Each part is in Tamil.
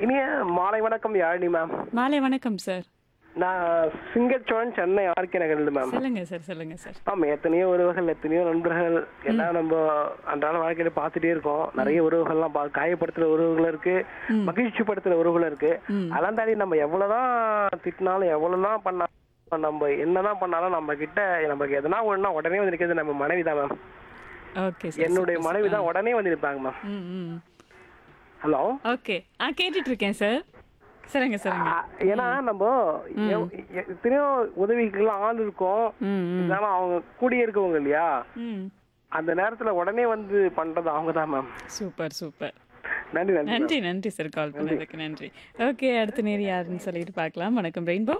இனிய மாலை வணக்கம் யாழினி மேம் மாலை வணக்கம் சார் நான் சிங்கச்சோழன் சென்னை ஆர்கே நகர்ல மேம் சொல்லுங்க சார் சொல்லுங்க சார் ஆமா எத்தனையோ உறவுகள் எத்தனையோ நண்பர்கள் எல்லாம் நம்ம அன்றாட வாழ்க்கையில பார்த்துட்டே இருக்கோம் நிறைய உறவுகள்லாம் பா- காயப்படுத்துற உறவுகள் இருக்கு மகிழ்ச்சி படுத்துற உறவுகள் இருக்கு அதெல்லாம் தாண்டி நம்ம எவ்வளவுதான் திட்டினாலும் எவ்வளவுதான் பண்ணா நம்ம என்னதான் பண்ணாலும் நம்ம கிட்ட நமக்கு எதனா ஒண்ணுனா உடனே வந்து நிக்கிறது நம்ம மனைவி தான் மேம் ஓகே சார் என்னுடைய மனைவி தான் உடனே வந்து நிற்பாங்க மேம் ம் ம் ஹலோ ஓகே ஆ கேட்டுட்டு இருக்கேன் சார் சொல்லுங்க சொல்லுங்க ஏன்னா நம்ம எவ்- எ- எத்தனையோ உதவிக்கெல்லாம் ஆள் இருக்கோம் ம் ம் இருந்தாலும் அவங்க கூடிய இருக்கவங்க இல்லையா ம் அந்த நேரத்துல உடனே வந்து பண்றது அவங்க தான் மேம் சூப்பர் சூப்பர் நன்றி நன்றி நன்றி நன்றி சார் கால் பண்ணதுக்கு நன்றி ஓகே அடுத்த நேரம் யாருன்னு சொல்லிட்டு பார்க்கலாம் வணக்கம் ரெயின்போ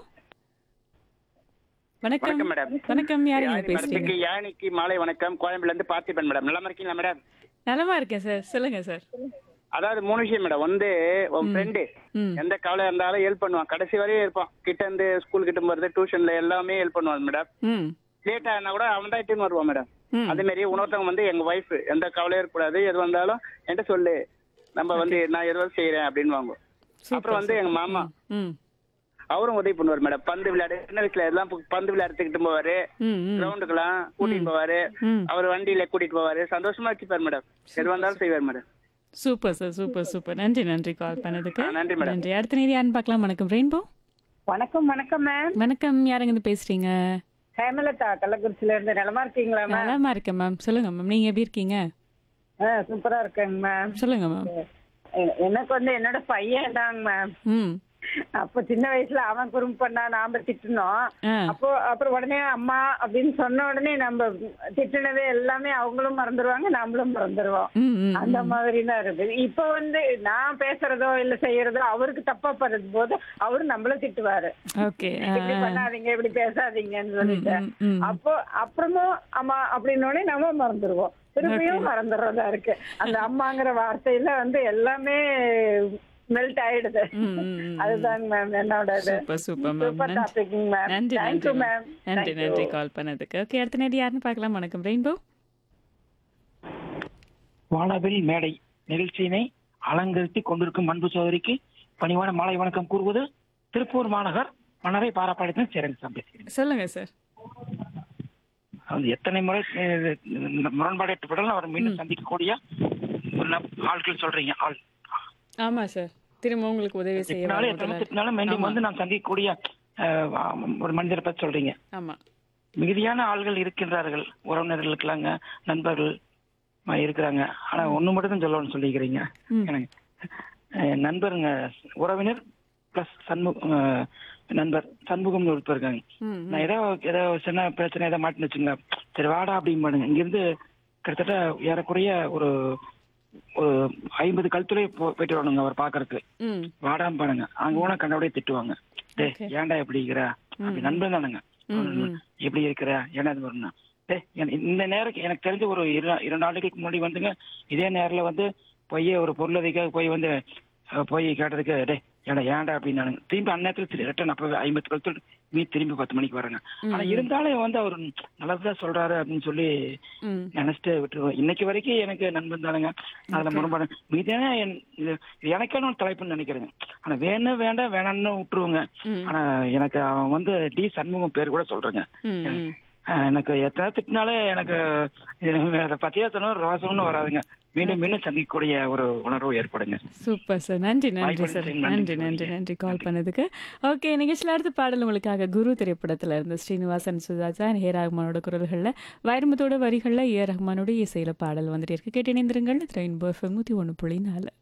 வணக்கம் வணக்கம் மேடம். வணக்கம் யாருங்க யாழினி பேசுறீங்க மேடத்துக்கு யாழினிக்கு மாலை வணக்கம் கோயம்புல இருந்து பார்த்திபன் மேடம் நல்லா இருக்கீங்களா மேடம் நலமா இருக்கேன் சார் சொல்லுங்க சார் அதாவது மூணு விஷயம் மேடம் வந்து உன் ஃப்ரெண்டு ம் எந்த கவலை இருந்தாலும் ஹெல்ப் பண்ணுவான் கடைசி வரையும் இருப்பான் கிட்ட இருந்து ஸ்கூல் கிட்ட போறது டியூஷன்ல எல்லாமே ஹெல்ப் பண்ணுவான் மேடம் ம் லேட் ஆனா கூட அவன் தான் இட்டுன்னு வருவான் மேடம் ம். அதே மாதிரி உணர்த்தவங்க வந்து எங்க ஒய்ஃப் எந்த கவலையும் இருக்கக்கூடாது எது வந்தாலும் என்கிட்ட சொல்லு நம்ம வந்து நான் எதுவும் செய்யறேன் அப்படின்னு வாங்க அப்புறம் வந்து எங்க மாமா ம் அவரும் உதவி பண்ணுவார் மேடம் பந்து விளையாடு சின்ன வயசுல எல்லாம் பு- பந்து விளையாடுறதுக்கிட்டு போவாரு ம் ம் கிரவுண்டுக்கெல்லாம் கூட்டிட்டு போவாரு ம் அவர் வண்டியில கூட்டிட்டு போவாரு சந்தோஷமா வச்சுப்பாரு மேடம் எது வந்தாலும் செய்வார் madam super sir super super நன்றி நன்றி கால் பண்ணதுக்கு ஆ, நன்றி மேடம். நன்றி அடுத்த நேரம் யாருன்னு பார்க்கலாம் வணக்கம் ரெயின்போ வணக்கம் வணக்கம் மேம் வணக்கம் யாருங்க இருந்து பேசுறீங்க ஹேமலதா கள்ளக்குறிச்சியில இருந்து நலமா இருக்கீங்களா மேம் நலமா இருக்கேன் மேம் சொல்லுங்க மேம் நீங்க எப்படி இருக்கீங்க ஆ சூப்பரா இருக்கேங்க மேம் சொல்லுங்க மேம் எ- எனக்கு வந்து என்னோட பையன் தாங்க மேம் ம் அப்ப சின்ன வயசுல அவன் குறும்பு பண்ணா நாம திட்டினோம் ஆ அப்போ அப்புறம் உடனே அம்மா அப்படின்னு சொன்ன உடனே நம்ம திட்டினது எல்லாமே அவங்களும் மறந்துடுவாங்க நாமளும் மறந்துடுவோம் ம் ம் அந்த மாதிரி தான் இருக்குது இப்ப வந்து நான் பேசுறதோ இல்ல செய்யறதோ அவருக்கு தப்பா படுறது போது அவரு நம்மள திட்டுவாரு ஓகே இப்படி பண்ணாதீங்க இப்படி பேசாதீங்கன்னு சொல்லிட்டு ம், ம். அப்போ அப்புறமும் அம்மா அப்படின்னோடனே நம்ம மறந்துடுவோம் திரும்பியும் மறந்துடுறதா இருக்கு அந்த அம்மாங்கிற வார்த்தையில வந்து எல்லாமே மெல்ட் ஆயிடுது ம், ம், ம். அதுதாங்க மேம் என்னோட இது சூப்பர் சூப்பர் மேம் சூப்பர் நன்றி டாபிக் மேம் நன்றி தேங்க்யூ நன்றி மேம் மேம் நன்றி நன்றி கால் பண்ணதுக்கு ஓகே அடுத்த நேரம் யாருன்னு பார்க்கலாம் வணக்கம் ரெயின்போ வானவில் மேடை நிகழ்ச்சியினை அலங்கரித்து கொண்டிருக்கும் அன்பு சோதரிக்கு பணிவான மாலை வணக்கம் கூறுவது திருப்பூர் மாநகர் மன்னரை பாராப்பாளையத்தின் சேரன் பேசுகிறேன் சொல்லுங்க சார் அது எத்தனை முறை அஹ், இந்த முரண்பாடு ஏற்பட்டாலும் அவர் மீண்டும் சந்திக்கக்கூடிய ஒரு நம்- ஆட்கள் சொல்றீங்க ஆள் ஆமா சார் திரும்ப உங்களுக்கு உதவி செய்ய திட்டினாலும் எத்தனை வரதுல- திட்டினாலும் மீண்டும் ஆமா. வந்து நான் சந்திக்கக்கூடிய அஹ், ஒரு மனிதரை பத்தி சொல்றீங்க ஆமா மிகுதியான ஆள்கள் இருக்கின்றார்கள் உறவினர்களுக்கெல்லாங்க நண்பர்கள் அஹ், இருக்கிறாங்க ஆனா ஒண்ணு மட்டும் தான் சொல்லணும்னு சொல்லிக்கிறீங்க ம். எனக்கு அஹ், நண்பருங்க உறவினர் பிளஸ் சண்முக அஹ், நண்பர் சண்முகம்னு ஒருத்தர் இருக்காங்க ம் ம். நான் ஏதோ ஏதோ சின்ன பிரச்சனை ஏதோ மாட்டின்னு வச்சுங்க சரி வாடா அப்படின்னு பாருங்க இங்கிருந்து கிட்டத்தட்ட ஏறக்குறைய ஒரு ஒரு ஐம்பது கழுத்துலே போயிட்டு வரணுங்க அவர் பாக்குறதுக்கு ம் வாடான்னு பாருங்க அங்க போனா கண்டபடியே திட்டுவாங்க டே Okay. ஏன்டா எப்படி இருக்கிற அப்படி நண்பன் தானுங்க ம், ம். எப்படி இருக்கிற ஏன்னா இது வரணும் டே இந்த நேரம் எனக்கு தெரிஞ்ச ஒரு இரு இரண்டு ஆண்டுகளுக்கு முன்னாடி வந்துங்க இதே நேரில் வந்து போய் ஒரு பொருளுதைக்காக போய் வந்து அஹ், போய் கேட்டதுக்கு டே ஏன்டா ஏன்டா அப்படின்னு திரும்பி அந்நேரத்தில் ரிட்டன் அப்பவே ஐம்பது கழுத்து மீ திரும்பி பத்து மணிக்கு வரேங்க ஆனா இருந்தாலும் வந்து அவர் நல்லதுதான் சொல்றாரு அப்படின்னு சொல்லி ம் நினைச்சிட்டு விட்டுருவோம் இன்னைக்கு வரைக்கும் எனக்கு நண்பன் தானுங்க அதுல முரண்பாடு மீதான இது இது எனக்கான ஒரு தலைப்புன்னு நினைக்கிறேங்க ஆனா வேணும் வேண்டாம் வேணாம்னு விட்டுருவோங்க ம். ஆனா எனக்கு அவன் வந்து டி சண்முகம் பேர் கூட சொல்றேங்க ம் ம் அஹ் எனக்கு எத்தனை திட்டினாலே எனக்கு அதை பத்தியா சொன்ன ரோசம்னு வராதுங்க மீண்டும் மீண்டும் சந்திக்கக்கூடிய ஒரு உணர்வு ஏற்படுங்க சூப்பர் சார் நன்றி நன்றி வாய்ப்பு சார் அளித்ததுக்கு நன்றி நன்றி நன்றி சொல்லுங்க. நன்றி கால் பண்ணதுக்கு ஓகே நிகழ்ச்சியில் அடுத்த பாடல் உங்களுக்காக குரு திரைப்படத்துல இருந்து ஸ்ரீனிவாசன் சுஜாதா ஹே ரஹ்மானோட குரல்களில் வைரமுத்தோட வரிகளில் ஏ ரஹ்மானோட இசையில பாடல் வந்துட்டு இருக்கு கேட்டு இணைந்திருங்கள் ரெயின்போ எஃப்எம் நூற்றி ஒன்று புள்ளி நாலு